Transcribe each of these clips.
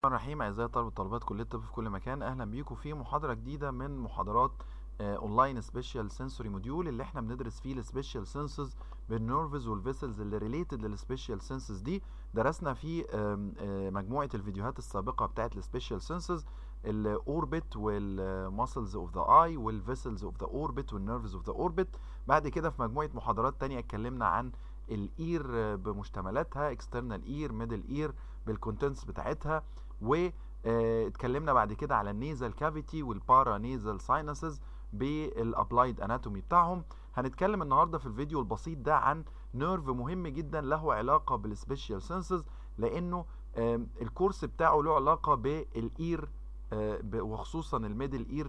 الرحيم اعزائي طلبه وطالبات كليه الطب في كل مكان اهلا بيكم في محاضره جديده من محاضرات اونلاين سبيشال سنسوري موديول اللي احنا بندرس فيه السبيشال سنسز بالنيرفز والفيسلز اللي ريليتد للسبيشال سنسز دي درسنا في آم، آه، مجموعه الفيديوهات السابقه بتاعه السبيشال سنسز الاوربت والماسلز اوف ذا اي والفيسلز اوف ذا اوربت والنيرفز اوف ذا اوربت بعد كده في مجموعه محاضرات تانية اتكلمنا عن الاير آه، بمشتملاتها اكسترنال اير ميدل اير بالكونتنتس بتاعتها واتكلمنا بعد كده على النيزل كافيتي والبارا نيزل ساينسز بالابلايد اناتومي بتاعهم هنتكلم النهارده في الفيديو البسيط ده عن نيرف مهم جدا له علاقه بالسبيشال سنسز لانه آم، الكورس بتاعه له علاقه بالاير آه، ب- وخصوصا الميدل اير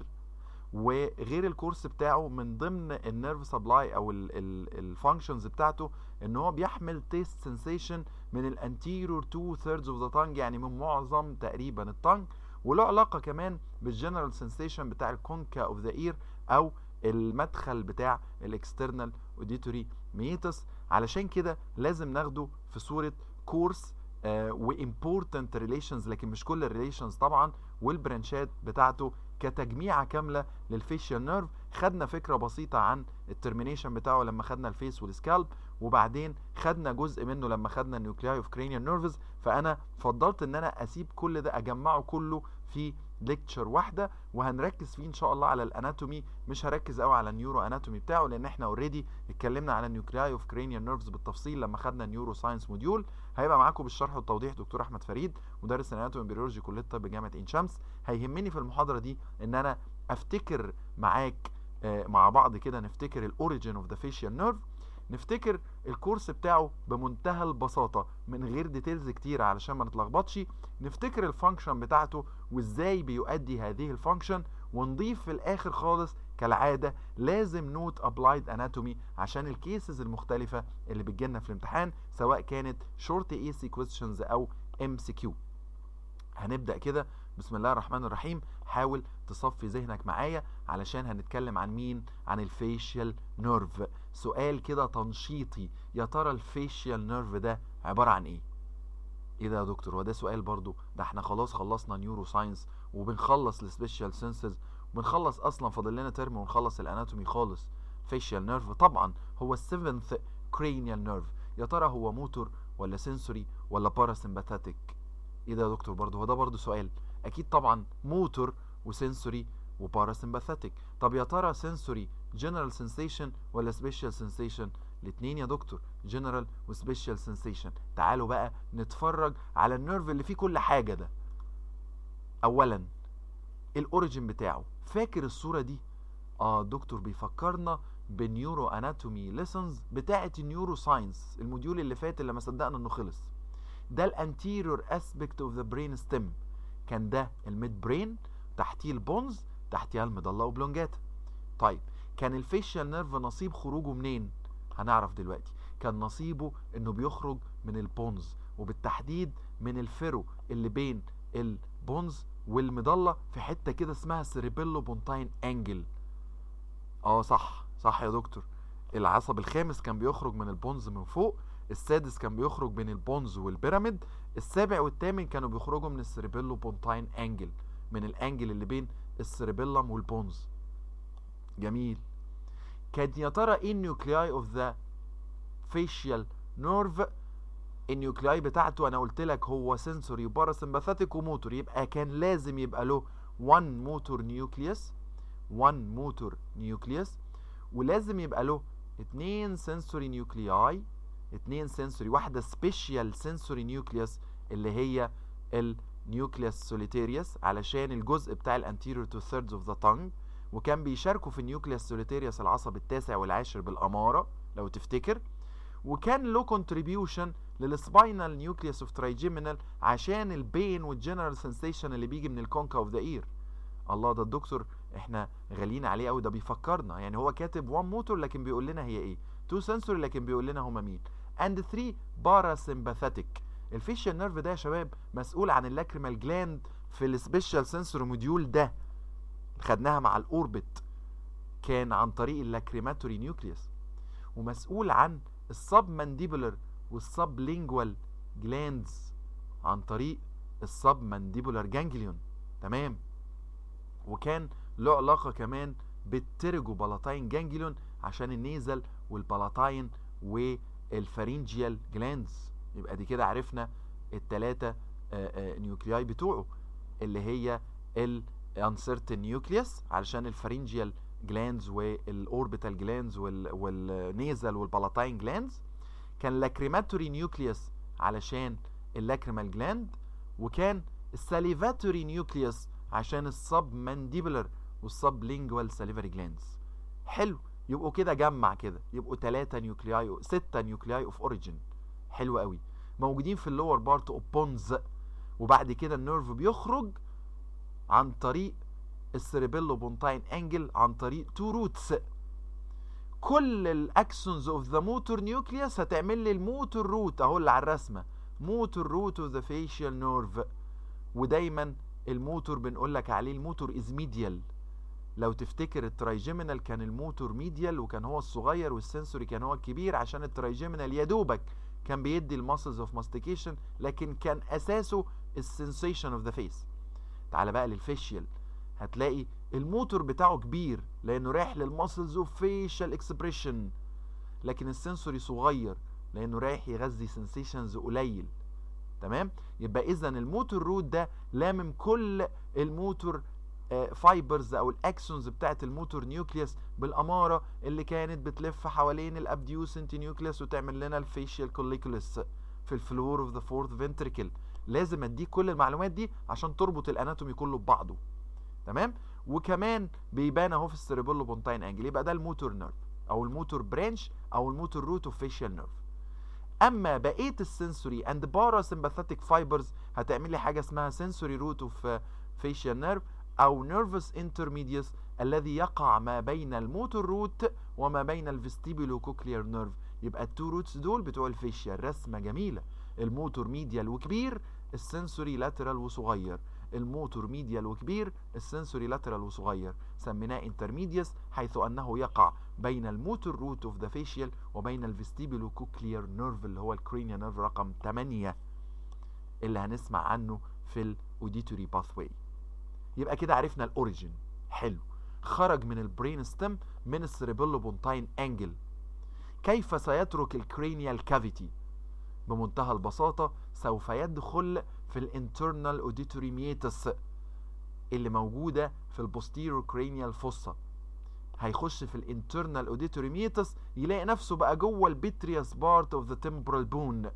وغير الكورس بتاعه من ضمن النيرف سبلاي او الفانكشنز بتاعته ان هو بيحمل تيست سنسيشن من الانتيريور تو ثيردز اوف ذا تانج يعني من معظم تقريبا التانج وله علاقه كمان بالجنرال سنسيشن بتاع الكونكا اوف ذا اير او المدخل بتاع الاكسترنال اوديتوري ميتس علشان كده لازم ناخده في صوره كورس وامبورتنت ريليشنز لكن مش كل الريليشنز طبعا والبرانشات بتاعته كتجميعه كامله للفيشيال نيرف خدنا فكره بسيطه عن الترمينيشن بتاعه لما خدنا الفيس والسكالب وبعدين خدنا جزء منه لما خدنا النيوكلياي اوف كرينيال نيرفز فانا فضلت ان انا اسيب كل ده اجمعه كله في ليكتشر واحده وهنركز فيه ان شاء الله على الاناتومي مش هركز قوي على النيورو اناتومي بتاعه لان احنا اوريدي اتكلمنا على النيوكلياي اوف كرينيال نيرفز بالتفصيل لما خدنا النيورو ساينس موديول هيبقى معاكم بالشرح والتوضيح دكتور احمد فريد مدرس الاناتومي بيولوجي كليه الطب جامعه عين شمس هيهمني في المحاضره دي ان انا افتكر معاك آه، مع بعض كده نفتكر الاوريجين اوف ذا فيشيال نيرف نفتكر الكورس بتاعه بمنتهى البساطة من غير ديتيلز كتير علشان ما نتلخبطش نفتكر الفانكشن بتاعته وازاي بيؤدي هذه الفانكشن ونضيف في الاخر خالص كالعادة لازم نوت ابلايد اناتومي عشان الكيسز المختلفة اللي بتجيلنا في الامتحان سواء كانت شورت اي سي كويستشنز او ام سي كيو هنبدأ كده بسم الله الرحمن الرحيم حاول تصفي ذهنك معايا علشان هنتكلم عن مين عن الفيشيال نيرف سؤال كده تنشيطي يا ترى الفيشيال نيرف ده عبارة عن ايه ايه ده يا دكتور هو ده سؤال برضو ده احنا خلاص خلصنا نيورو ساينس وبنخلص السبيشال سنسز وبنخلص اصلا فاضل لنا ترم ونخلص الاناتومي خالص فيشيال نيرف طبعا هو السيفنث كرينيال نيرف يا ترى هو موتور ولا سنسوري ولا باراسمباثيك ايه ده يا دكتور برضو هو ده برضو سؤال اكيد طبعا موتور وسنسوري وباراسمباثيك طب يا ترى سنسوري جنرال سنسيشن ولا سبيشال سنسيشن الاثنين يا دكتور جنرال وسبيشال سنسيشن تعالوا بقى نتفرج على النيرف اللي فيه كل حاجه ده اولا الاوريجين بتاعه فاكر الصوره دي اه دكتور بيفكرنا بنيورو اناتومي ليسنز بتاعه النيورو ساينس الموديول اللي فات اللي ما صدقنا انه خلص ده الانتيريور اسبكت اوف ذا برين ستيم كان ده الميد برين تحتيه البونز تحتيها المضله اوبلونجاتا طيب كان الفيشيال نيرف نصيب خروجه منين هنعرف دلوقتي كان نصيبه انه بيخرج من البونز وبالتحديد من الفيرو اللي بين البونز والمضله في حته كده اسمها سيريبيلو بونتاين انجل اه صح صح يا دكتور العصب الخامس كان بيخرج من البونز من فوق السادس كان بيخرج بين البونز والبيراميد السابع والثامن كانوا بيخرجوا من السيريبيلو بونتاين انجل من الانجل اللي بين السيريبيلم والبونز جميل كانت يا ترى ايه النيوكلياي اوف ذا فيشيال نيرف النيوكلياي بتاعته انا قلت لك هو سنسوري وباراسمباثيك وموتور يبقى كان لازم يبقى له 1 موتور نيوكليوس 1 موتور نيوكليوس ولازم يبقى له 2 سنسوري نيوكلياي 2 سنسوري واحده سبيشال سنسوري نيوكليوس اللي هي النيوكليوس سوليتيريوس علشان الجزء بتاع الانتيريور تو ثيردز اوف ذا تانج وكان بيشاركوا في النيوكليوس سوليتيريوس العصب التاسع والعاشر بالاماره لو تفتكر وكان له كونتريبيوشن للسباينال نيوكليوس اوف ترايجيمينال عشان البين والجنرال سنسيشن اللي بيجي من الكونكا اوف ذا اير الله ده الدكتور احنا غاليين عليه قوي ده بيفكرنا يعني هو كاتب 1 موتور لكن بيقول لنا هي ايه 2 سنسوري لكن بيقول لنا هما مين اند 3 باراسمباثيك الفيشيال نيرف ده يا شباب مسؤول عن اللاكريمال جلاند في السبيشال سنسوري موديول ده خدناها مع الاوربت كان عن طريق اللاكريماتوري نيوكليوس ومسؤول عن السب مانديبولر والسب لينجوال جلاندز عن طريق السب مانديبولار جانجليون تمام وكان له علاقة كمان بالترجو بالاتاين جانجليون عشان النيزل والبالاتاين والفارينجيال جلاندز يبقى دي كده عرفنا التلاتة نيوكلياي بتوعه اللي هي الانسرتن نيوكليوس علشان الفارينجيال جلاندز والاوربيتال جلاندز والنيزل والبالاتاين جلاندز كان لاكريماتوري نيوكليوس علشان اللاكريمال جلاند وكان الساليفاتوري نيوكليوس عشان السب مانديبولر والسب لينجوال ساليفري جلاندز حلو يبقوا كده جمع كده يبقوا 3 نيوكلياي 6 نيوكلياي اوف اوريجين حلو قوي موجودين في اللور بارت اوف بونز وبعد كده النيرف بيخرج عن طريق السيريبيلو بونتاين انجل عن طريق تو روتس كل الاكسونز اوف ذا موتور نيوكليوس هتعمل لي الموتور روت اهو اللي على الرسمه موتور روت اوف ذا فيشيال نيرف ودايما الموتور بنقول لك عليه الموتور از ميديال لو تفتكر الترايجيمينال كان الموتور ميديال وكان هو الصغير والسنسوري كان هو الكبير عشان الترايجيمينال يا دوبك كان بيدي الماسلز اوف ماستيكيشن لكن كان اساسه السنسيشن اوف ذا فيس تعال بقى للفيشيال هتلاقي الموتور بتاعه كبير لانه رايح للماسلز اوف فيشال اكسبريشن لكن السنسوري صغير لانه رايح يغذي سنسيشنز قليل تمام يبقى اذا الموتور روت ده لامم كل الموتور فايبرز او الاكسونز بتاعت الموتور نيوكليوس بالاماره اللي كانت بتلف حوالين الابديوسنت نيوكليوس وتعمل لنا الفيشيال كوليكولس في الفلور اوف ذا فورث فنتريكل لازم اديك كل المعلومات دي عشان تربط الاناتومي كله ببعضه تمام وكمان بيبان اهو في السيريبيلو بونتاين انجل يبقى ده الموتور نيرف او الموتور برانش او الموتور روت اوف فيشيال نيرف اما بقيه السنسوري اند بارا سمباثيك فايبرز هتعمل لي حاجه اسمها سنسوري روت اوف فيشيال نيرف او نيرفس انترميديوس الذي يقع ما بين الموتور روت وما بين الفيستيبولو كوكلير نيرف يبقى التو روتس دول بتوع الفيشيال رسمه جميله الموتور ميديال وكبير السنسوري لاترال وصغير الموتور ميديال وكبير السنسوري لاترال وصغير سميناه انترميديوس حيث انه يقع بين الموتور روت اوف ذا فيشيال وبين الفيستيبولو كوكلير نيرف اللي هو الكرينيا نيرف رقم 8 اللي هنسمع عنه في الاوديتوري باثواي يبقى كده عرفنا الاوريجين حلو خرج من البرين ستيم من السيريبيلو بونتاين انجل كيف سيترك الكرينيال كافيتي بمنتهى البساطة سوف يدخل في الانترنال اوديتوري ميتس اللي موجودة في البوستيرو كرينيال فوسا هيخش في الانترنال اوديتوري ميتس يلاقي نفسه بقى جوه البيترياس بارت اوف ذا تمبرال بون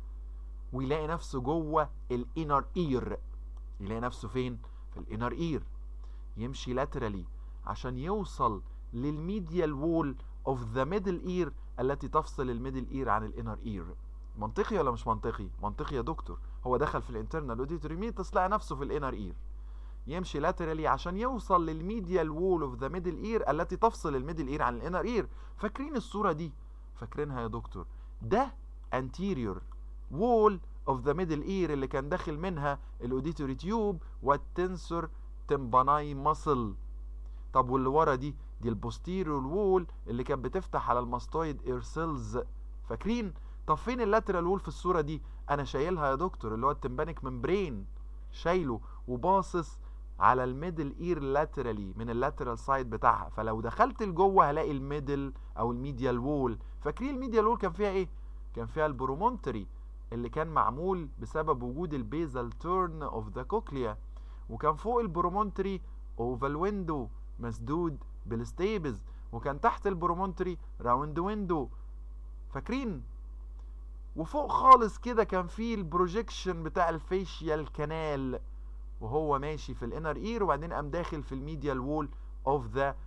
ويلاقي نفسه جوه الانر اير يلاقي نفسه فين في الانر اير يمشي لاترالي عشان يوصل للميديال وول اوف ذا ميدل اير التي تفصل الميدل اير عن الانر اير منطقي ولا مش منطقي منطقي يا دكتور هو دخل في الانترنال اوديتوري ميتس لقى نفسه في الانر اير يمشي لاترالي عشان يوصل للميديال وول اوف ذا ميدل اير التي تفصل الميدل اير عن الانر اير فاكرين الصوره دي فاكرينها يا دكتور ده anterior wall of the middle ear اللي كان داخل منها الاوديتوري تيوب والتنسور تمباناي ماسل طب واللي ورا دي دي البوستيريور وول اللي كانت بتفتح على الماستويد اير سيلز فاكرين طب فين اللاترال وول في الصوره دي انا شايلها يا دكتور اللي هو التمبانيك ممبرين شايله وباصص على الميدل اير لاترالي من اللاترال سايد بتاعها فلو دخلت لجوه هلاقي الميدل او الميديال وول فاكرين الميديال وول كان فيها ايه كان فيها البرومونتري اللي كان معمول بسبب وجود البيزال تيرن اوف ذا كوكليا وكان فوق البرومونتري اوفال ويندو مسدود بالستيبز وكان تحت البرومونتري راوند ويندو فاكرين وفوق خالص كده كان فيه البروجيكشن بتاع الفيشيال كانال وهو ماشي في الانر اير وبعدين قام داخل في الميديال وول اوف ذا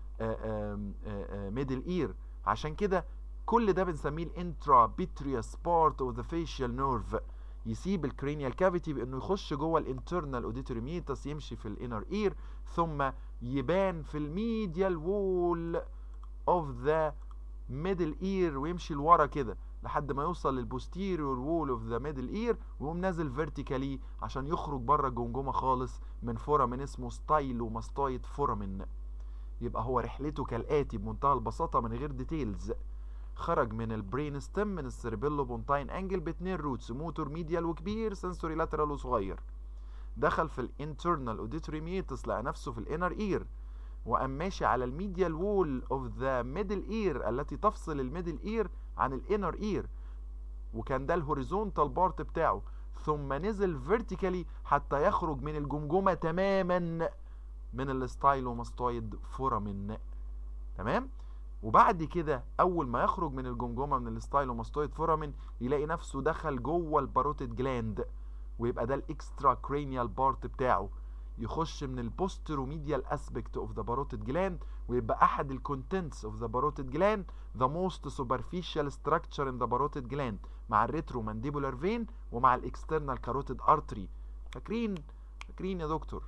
ميدل اير عشان كده كل ده بنسميه الانترا بيتريوس بارت اوف ذا فيشيال نيرف يسيب الكرينيال كافيتي بانه يخش جوه الانترنال اوديتوري ميتس يمشي في الانر اير ثم يبان في الميديال وول اوف ذا ميدل اير ويمشي لورا كده لحد ما يوصل للبوستيريور وول اوف ذا ميدل اير ويقوم نازل فيرتيكالي عشان يخرج بره الجمجمه خالص من فورامين اسمه ستايلو ماستويد فورامين يبقى هو رحلته كالاتي بمنتهى البساطه من غير ديتيلز خرج من البرين ستيم من السيربيلو بونتاين انجل باتنين روتس موتور ميديال وكبير سنسوري لاترال وصغير دخل في الانترنال اوديتوري ميتس لقى نفسه في الانر اير وقام ماشي على الميديال وول اوف ذا ميدل اير التي تفصل الميدل اير عن الانر اير وكان ده الهوريزونتال بارت بتاعه ثم نزل فيرتيكالي حتى يخرج من الجمجمه تماما من الستايلوماستويد فورامين تمام وبعد كده اول ما يخرج من الجمجمه من الستايلوماستويد فورامين يلاقي نفسه دخل جوه الباروتيد جلاند ويبقى ده الاكسترا كرينيال بارت بتاعه يخش من البوستروميديال اسبكت اوف ذا باروتيد جلاند ويبقى احد الكونتنتس اوف ذا باروتيد جلاند ذا موست سوبرفيشال ستراكشر ان ذا باروتيد جلاند مع الريترو مانديبولار فين ومع الاكسترنال كاروتيد ارتري فاكرين فاكرين يا دكتور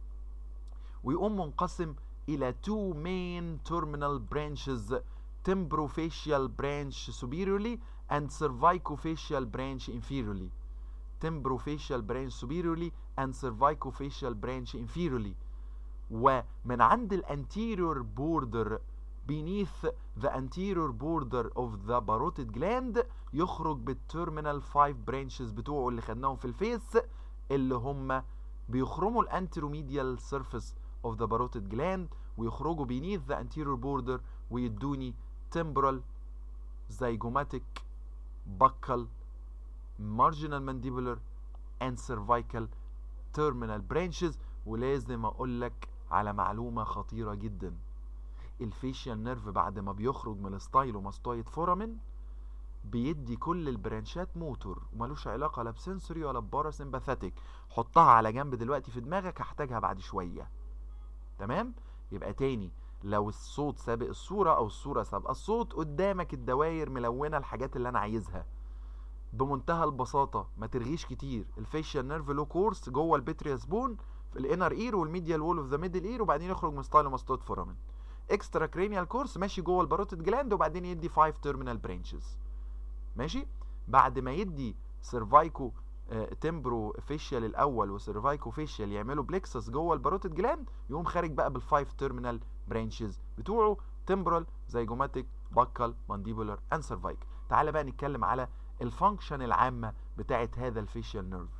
ويقوم منقسم الى two main terminal branches temporofacial branch superiorly and cervicofacial branch inferiorly temporofacial branch superiorly and cervicofacial branch inferiorly ومن عند الانتيريور border beneath the anterior border of the parotid gland يخرج بالتيرمينال 5 branches بتوعه اللي خدناهم في الفيس اللي هم بيخرموا الانتروميديال surface of the parotid gland ويخرجوا beneath the anterior border ويدوني temporal zygomatic buccal marginal mandibular and cervical terminal branches ولازم اقول لك على معلومه خطيره جدا الفيشيال نيرف بعد ما بيخرج من الستايلوماستويد فورامين بيدي كل البرانشات موتور وملوش علاقه لا بسنسوري ولا باراسمباثيك حطها على جنب دلوقتي في دماغك هحتاجها بعد شويه تمام يبقى تاني لو الصوت سابق الصوره او الصوره سابقه الصوت قدامك الدواير ملونه الحاجات اللي انا عايزها بمنتهى البساطه ما ترغيش كتير الفيشيال نيرف له كورس جوه البترياس بون في الانر اير والميديال وول اوف ذا ميدل اير وبعدين يخرج من ستايلوماستويد فورامين اكسترا كرينيال كورس ماشي جوه الباروتيد جلاند وبعدين يدي 5 تيرمينال برانشز ماشي بعد ما يدي سيرفايكو تمبرو فيشيال الاول وسيرفايكو فيشيال يعملوا بلكسس جوه الباروتيد جلاند يقوم خارج بقى بالفايف تيرمينال برانشز بتوعه تمبرال زيجوماتيك باكال مانديبولار اند سيرفايك تعالى بقى نتكلم على الفانكشن العامه بتاعه هذا الفيشيال نيرف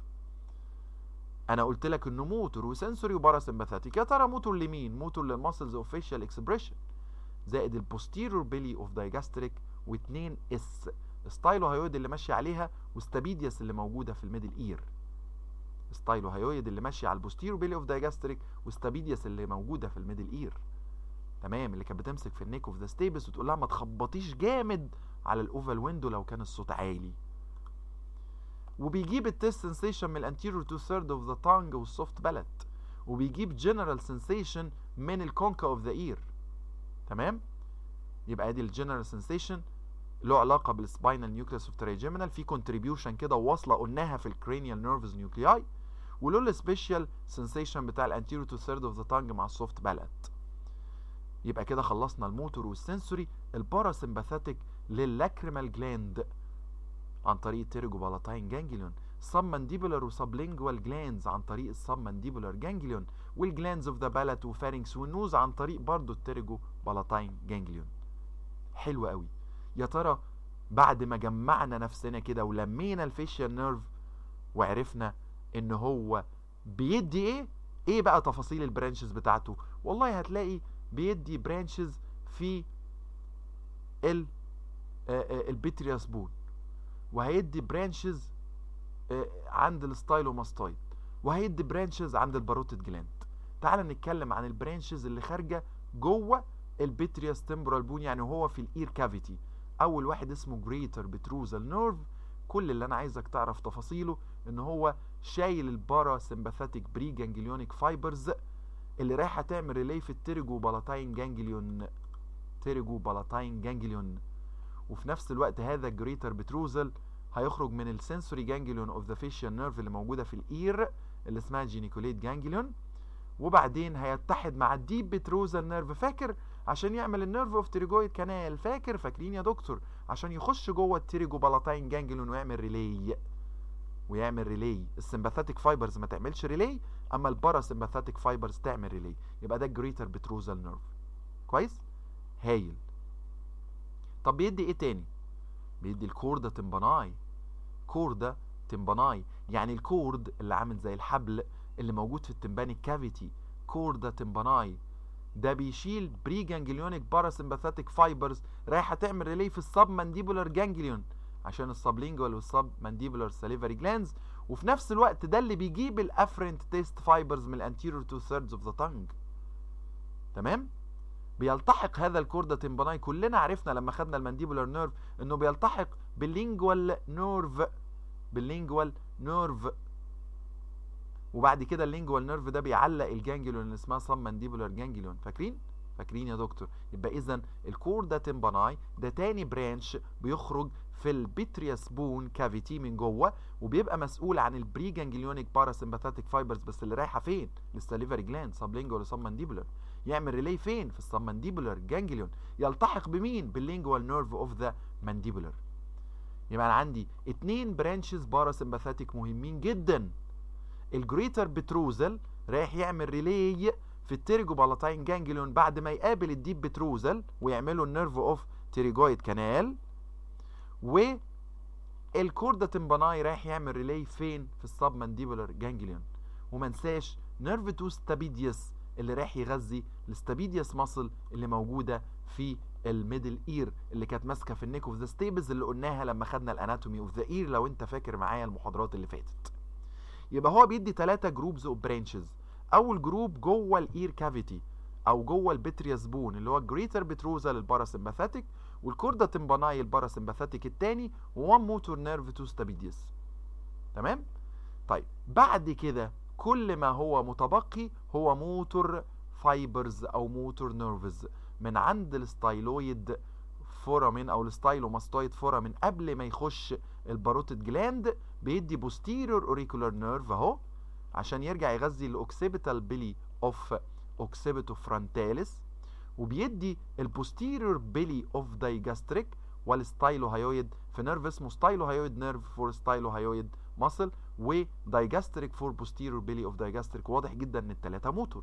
انا قلت لك انه موتور وسنسوري وباراسمباثيك يا ترى موتور لمين موتور للماسلز اوف فيشيال اكسبريشن زائد البوستيرور بيلي اوف دايجاستريك و2 اس ستايلو هايويد اللي ماشي عليها وستابيدياس اللي موجوده في الميدل اير ستايلو هايويد اللي ماشي على البوستيرور بيلي اوف دايجاستريك وستابيدياس اللي موجوده في الميدل اير تمام اللي كانت بتمسك في النيك اوف ذا ستيبس وتقول لها ما تخبطيش جامد على الاوفال ويندو لو كان الصوت عالي وبيجيب التست سنسيشن من الانتيريور تو ثيرد اوف ذا تانج والسوفت بالت وبيجيب جنرال سنسيشن من الكونكا اوف ذا اير تمام يبقى ادي الجنرال سنسيشن له علاقه بالسباينال نيوكليس اوف تريجيمينال في كونتريبيوشن كده واصله قلناها في الكرينيال نيرفز نيوكلياي وله السبيشال سنسيشن بتاع الانتيريور تو ثيرد اوف ذا تانج مع السوفت بالت يبقى كده خلصنا الموتور والسنسوري الباراسمباثيك للاكريمال جلاند عن طريق التيرجوبالاتاين جانجليون سبمانديبولار وسبلينجوال جلاندز عن طريق السبمانديبولار جانجليون والجلاندز اوف ذا بالات وفارنكس والنوز عن طريق برضه التيرجوبالاتاين جانجليون حلو قوي يا ترى بعد ما جمعنا نفسنا كده ولمينا الفيشيال نيرف وعرفنا ان هو بيدي ايه ايه بقى تفاصيل البرانشز بتاعته والله هتلاقي بيدي برانشز في ال البيترياس بون وهيدي برانشز عند الستايلوماستويد وهيدي برانشز عند الباروتيد جلاند تعال نتكلم عن البرانشز اللي خارجه جوه البيترياس تمبرال بون يعني هو في الاير كافيتي اول واحد اسمه جريتر بتروزال نيرف كل اللي انا عايزك تعرف تفاصيله ان هو شايل البارا سمباثيك بري جانجليونيك فايبرز اللي رايحه تعمل ريلي في التيرجو بالاتاين جانجليون تيرجو بالاتاين جانجليون وفي نفس الوقت هذا الجريتر بتروزل هيخرج من السنسوري جانجليون اوف ذا فيشيال نيرف اللي موجوده في الاير اللي اسمها جينيكوليت جانجليون وبعدين هيتحد مع الديب بتروزال نيرف فاكر عشان يعمل النيرف اوف تيريجويد كانال فاكر فاكرين يا دكتور عشان يخش جوه التيريجو بالاتاين جانجليون ويعمل ريلي ويعمل ريلي السمباثيك فايبرز ما تعملش ريلي اما البارا سمباثيك فايبرز تعمل ريلي يبقى ده الجريتر بتروزال نيرف كويس هايل طب بيدي ايه تاني بيدي الكوردا تمباناي كوردا تمباناي يعني الكورد اللي عامل زي الحبل اللي موجود في التمبانيك كافيتي كوردا تمباناي ده بيشيل بري جانجليونيك باراسمباثيك فايبرز رايحه تعمل ريلي في السب مانديبولار جانجليون عشان السبلينجوال والسب مانديبولار ساليفري جلانز وفي نفس الوقت ده اللي بيجيب الافرنت تيست فايبرز من الانتيريور تو ثيردز اوف ذا تانج تمام بيلتحق هذا الكوردا تمباناي كلنا عرفنا لما خدنا المانديبولار نيرف انه بيلتحق باللينجوال نيرف باللينجوال نيرف وبعد كده اللينجوال نيرف ده بيعلق الجانجليون اللي اسمها سب مانديبولار جانجليون فاكرين فاكرين يا دكتور يبقى اذا الكوردا تمباناي ده تاني برانش بيخرج في البيترياس بون كافيتي من جوه وبيبقى مسؤول عن البري جانجليونيك باراسمباثيك فايبرز بس اللي رايحه فين للسليفري جلاند سبلينجوال وسب مانديبولار يعمل ريلي فين في السب مانديبولار جانجليون يلتحق بمين باللينجوال نيرف اوف ذا مانديبولار يبقى انا عندي اتنين برانشز باراسمباثيك مهمين جدا الجريتر بتروزل رايح يعمل ريلي في التيريجو بالاتاين جانجليون بعد ما يقابل الديب بتروزل ويعملوا النيرف اوف تيريجويد كانال و الكوردا تمباناي رايح يعمل ريلي فين في السب مانديبولار جانجليون وما نساش نيرف تو ستابيديوس اللي رايح يغذي الستابيديوس ماسل اللي موجوده في الميدل اير اللي كانت ماسكه في النيك اوف ذا ستيبلز اللي قلناها لما خدنا الاناتومي اوف ذا اير لو انت فاكر معايا المحاضرات اللي فاتت يبقى هو بيدي ثلاثة جروبز اوف برانشز اول جروب جوه الاير كافيتي او جوه البترياس بون اللي هو الجريتر بتروزال الباراسمباثيك والكوردا تمباناي الباراسمباثيك الثاني وان موتور نيرف تو ستابيديوس تمام طيب بعد كده كل ما هو متبقي هو موتور فايبرز او موتور نيرفز من عند الستايلويد فورامين او الستايلوماستويد فورامين قبل ما يخش الباروتيد جلاند بيدي بوستيريور اوريكولار نيرف اهو عشان يرجع يغذي الاوكسيبيتال بيلي اوف اوكسيبيتو فرونتاليس وبيدي البوستيريور بيلي اوف دايجاستريك والستايلوهايويد في نيرف اسمه ستايلوهايويد نيرف فور ستايلوهايويد ماسل ودايجاستريك فور بوستيريور بيلي اوف دايجاستريك واضح جدا ان الثلاثه موتور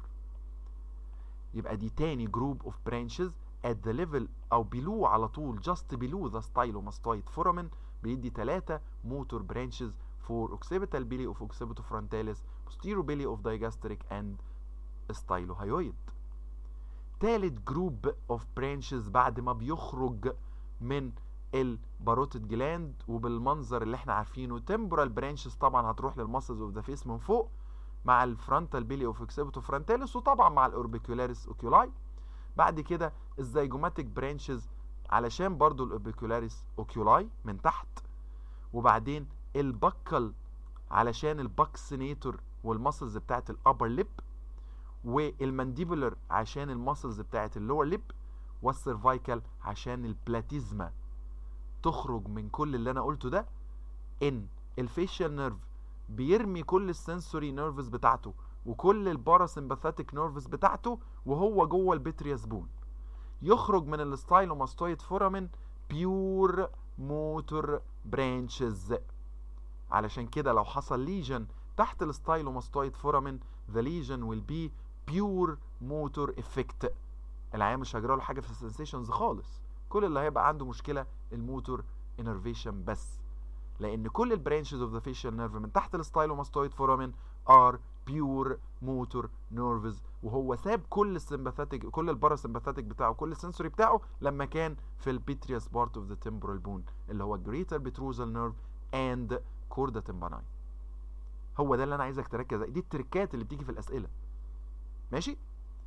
يبقى دي تاني جروب اوف برانشز at the level او below على طول just below the stylomastoid foramen بيدي ثلاثة موتور برانشز for occipital belly of occipitofrontalis posterior belly of digastric and stylohyoid تالت جروب اوف برانشز بعد ما بيخرج من الباروتيد جلاند وبالمنظر اللي احنا عارفينه temporal برانشز طبعا هتروح للمسلز اوف ذا فيس من فوق مع الفرونتال بيلي اوف اوكسيبيتوفرونتاليس وطبعا مع الاوربيكولاريس اوكيولاي بعد كده الزيجوماتيك برانشز علشان برضو الاوربيكولاريس اوكيولاي من تحت وبعدين البكل علشان الباكسينيتور والمسلز بتاعت الابر ليب والمانديبولر عشان المسلز بتاعت اللور ليب والسيرفايكال عشان البلاتيزما تخرج من كل اللي انا قلته ده ان الفيشيال نيرف بيرمي كل السنسوري نيرفز بتاعته وكل الباراسمباثيك نيرفز بتاعته وهو جوه البترياس بون يخرج من الستايلوماستويد فورامين بيور موتور برانشز علشان كده لو حصل ليجن تحت الستايلوماستويد فورامين the lesion will be pure motor effect العيان مش هيجرى له حاجه في السنسيشنز خالص كل اللي هيبقى عنده مشكله الموتور انرفيشن بس لان كل البرانشز اوف ذا فيشال نيرف من تحت الستايلوماستويد فورامين ار بيور موتور نيرفز وهو ساب كل السمباثيك كل الباراسمباثيك بتاعه كل السنسوري بتاعه لما كان في البيترياس بارت اوف ذا تمبرال بون اللي هو الجريتر بتروزال نيرف اند كوردا تمباناي هو ده اللي انا عايزك تركز دي التركات اللي بتيجي في الاسئله ماشي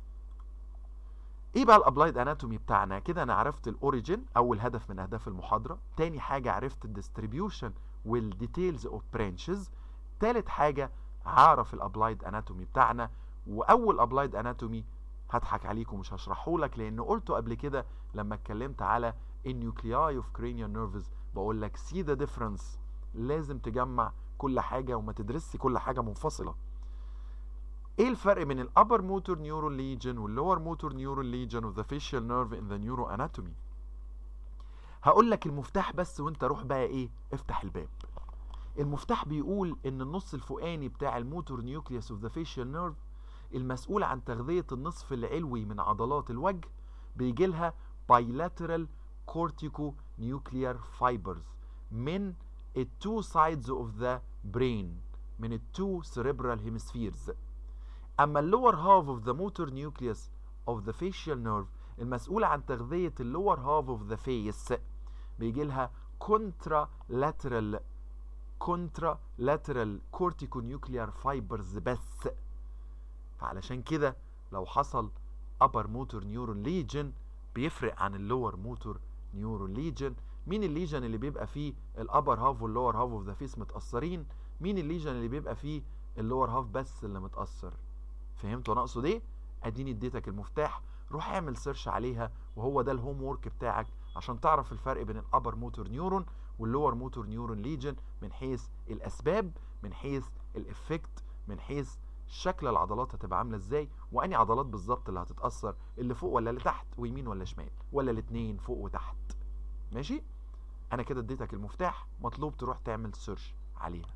ايه بقى الابلايد اناتومي بتاعنا كده انا عرفت الاوريجين اول هدف من اهداف المحاضره تاني حاجه عرفت الديستريبيوشن والديتيلز اوف برانشز تالت حاجه هعرف الابلايد اناتومي بتاعنا واول ابلايد اناتومي هضحك عليكم مش هشرحه لك لان قلته قبل كده لما اتكلمت على النيوكلياي اوف cranial نيرفز بقول لك سي ذا ديفرنس لازم تجمع كل حاجه وما تدرسش كل حاجه منفصله ايه الفرق بين الابر موتور نيورال ليجن واللور موتور نيورال ليجن اوف ذا فيشال نيرف ان ذا نيورو اناتومي هقول لك المفتاح بس وانت روح بقى ايه افتح الباب المفتاح بيقول ان النص الفوقاني بتاع الموتور نيوكليوس اوف ذا فيشال نيرف المسؤول عن تغذيه النصف العلوي من عضلات الوجه بيجي لها bilateral cortico nuclear fibers من التو sides of the brain من التو cerebral hemispheres اما اللور هاف اوف ذا موتور نيوكليوس اوف ذا فيشيال نيرف المسؤولة عن تغذية اللور هاف اوف ذا فيس بيجي لها كونترا لاترال كونترا لاترال كورتيكو نيوكليار فايبرز بس فعلشان كده لو حصل upper motor neuron lesion بيفرق عن اللور موتور نيورون ليجن مين الليجن اللي بيبقى فيه الابر هاف واللور هاف اوف ذا فيس متاثرين مين الليجن اللي بيبقى فيه اللور هاف بس اللي متاثر فهمتوا انا اقصد ايه اديني اديتك المفتاح روح اعمل سيرش عليها وهو ده الهوم وورك بتاعك عشان تعرف الفرق بين الابر موتور نيورون واللور موتور نيورون ليجن من حيث الاسباب من حيث الافكت من حيث شكل العضلات هتبقى عامله ازاي واني عضلات بالظبط اللي هتتاثر اللي فوق ولا اللي تحت ويمين ولا شمال ولا الاثنين فوق وتحت ماشي انا كده اديتك المفتاح مطلوب تروح تعمل سيرش عليها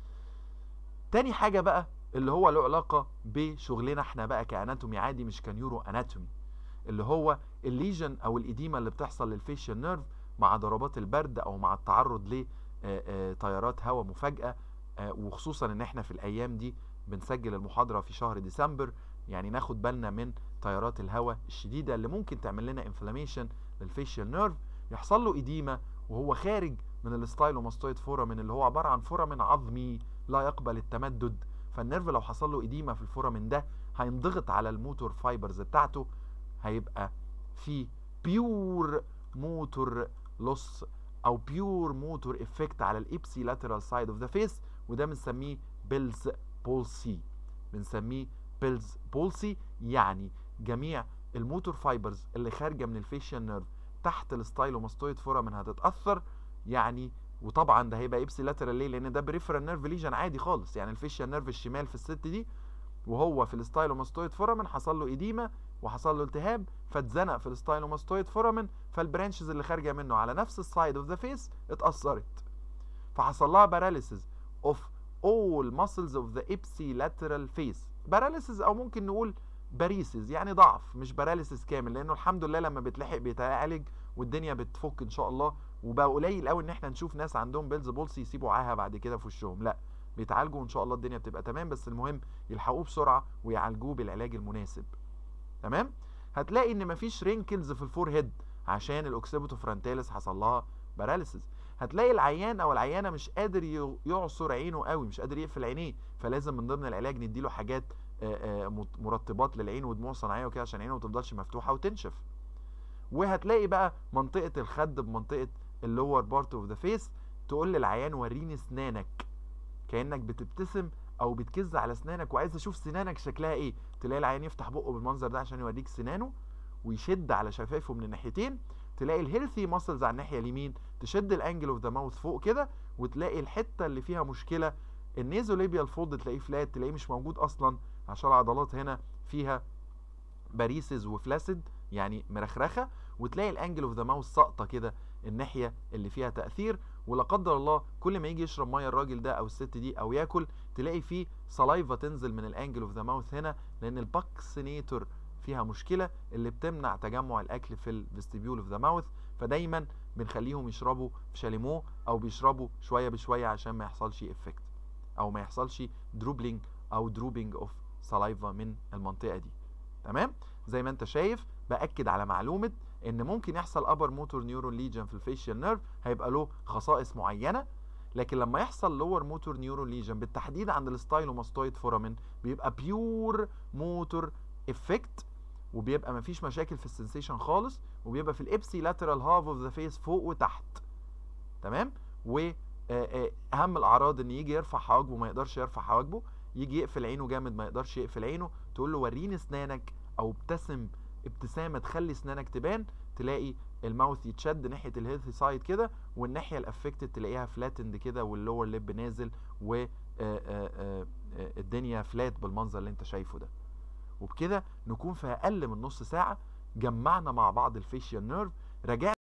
تاني حاجه بقى اللي هو له علاقه بشغلنا احنا بقى كاناتومي عادي مش كنيورو اناتومي اللي هو الليجن او الاديمه اللي بتحصل للفيشيال نيرف مع ضربات البرد او مع التعرض لتيارات هواء مفاجاه وخصوصا ان احنا في الايام دي بنسجل المحاضره في شهر ديسمبر يعني ناخد بالنا من تيارات الهواء الشديده اللي ممكن تعمل لنا انفلاميشن للفيشيال نيرف يحصل له اديمه وهو خارج من الستايلوماستويد فورامين اللي هو عباره عن فورامين عظمي لا يقبل التمدد فالنيرف لو حصل له اديمه في الفورامين ده هينضغط على الموتور فايبرز بتاعته هيبقى في بيور موتور لوس او بيور موتور افكت على الابسي لاترال سايد اوف ذا فيس وده بنسميه بيلز بولسي بنسميه بيلز بولسي يعني جميع الموتور فايبرز اللي خارجه من الفيشيال نيرف تحت الستايلوماستويد فورامين هتتاثر يعني وطبعا ده هيبقى ابسي لاترال ليه لان ده بريفرال نيرف ليجن عادي خالص يعني الفيشيال نيرف الشمال في الست دي وهو في الستايلوماستويد فورامين حصل له اديمه وحصل له التهاب فاتزنق في الستايلوماستويد فورامين فالبرانشز اللي خارجه منه على نفس السايد اوف ذا فيس اتاثرت فحصل لها باراليسيس اوف all muscles of the ipsilateral face باراليسيس او ممكن نقول باريسيس يعني ضعف مش باراليسيس كامل لانه الحمد لله لما بتلحق بيتعالج والدنيا بتفك ان شاء الله وبقى قليل قوي ان احنا نشوف ناس عندهم بيلز بولسي يسيبوا عاهه بعد كده في وشهم لا بيتعالجوا وان شاء الله الدنيا بتبقى تمام بس المهم يلحقوه بسرعه ويعالجوه بالعلاج المناسب تمام هتلاقي ان مفيش رينكلز في الفور هيد عشان الاوكسيبوتو فرونتاليس حصل لها باراليسيس هتلاقي العيان او العيانه مش قادر يعصر عينه قوي مش قادر يقفل عينيه فلازم من ضمن العلاج نديله حاجات مرطبات للعين ودموع صناعيه وكده عشان عينه ما تفضلش مفتوحه وتنشف وهتلاقي بقى منطقه الخد بمنطقه اللور بارت اوف ذا فيس تقول للعيان وريني اسنانك كانك بتبتسم او بتكز على اسنانك وعايز اشوف سنانك شكلها ايه تلاقي العيان يفتح بقه بالمنظر ده عشان يوريك سنانه ويشد على شفايفه من الناحيتين تلاقي الهيلثي ماسلز على الناحيه اليمين تشد الانجل اوف ذا ماوث فوق كده وتلاقي الحته اللي فيها مشكله النيزوليبيال فولد تلاقيه فلات تلاقيه مش موجود اصلا عشان العضلات هنا فيها باريسز وفلاسد يعني مرخرخه وتلاقي الانجل اوف ذا ماوث ساقطه كده الناحيه اللي فيها تاثير ولا قدر الله كل ما يجي يشرب ميه الراجل ده او الست دي او ياكل تلاقي فيه سلايفا تنزل من الانجل اوف ذا ماوث هنا لان الباكسينيتور فيها مشكله اللي بتمنع تجمع الاكل في الفيستيبيول اوف ذا ماوث فدايما بنخليهم يشربوا شاليمو او بيشربوا شويه بشويه عشان ما يحصلش افكت او ما يحصلش دروبلينج او دروبينج اوف سلايفا من المنطقه دي تمام زي ما انت شايف باكد على معلومه ان ممكن يحصل ابر موتور نيورون ليجن في الفيشيال نيرف هيبقى له خصائص معينه لكن لما يحصل لور موتور نيورون ليجن بالتحديد عند الستايلوماستويد فورامين بيبقى بيور موتور افكت وبيبقى مفيش مشاكل في السنسيشن خالص وبيبقى في الابسي لاترال هاف اوف ذا فيس فوق وتحت تمام واهم الاعراض ان يجي يرفع حواجبه ما يقدرش يرفع حواجبه يجي يقفل عينه جامد ما يقدرش يقفل عينه تقول له وريني اسنانك او ابتسم ابتسامه تخلي اسنانك تبان تلاقي الماوث يتشد ناحيه الهيلثي سايد كده والناحيه الافكتد تلاقيها فلاتند كده واللور ليب نازل و الدنيا فلات بالمنظر اللي انت شايفه ده وبكده نكون في اقل من نص ساعه جمعنا مع بعض الفيشيال نيرف رجعنا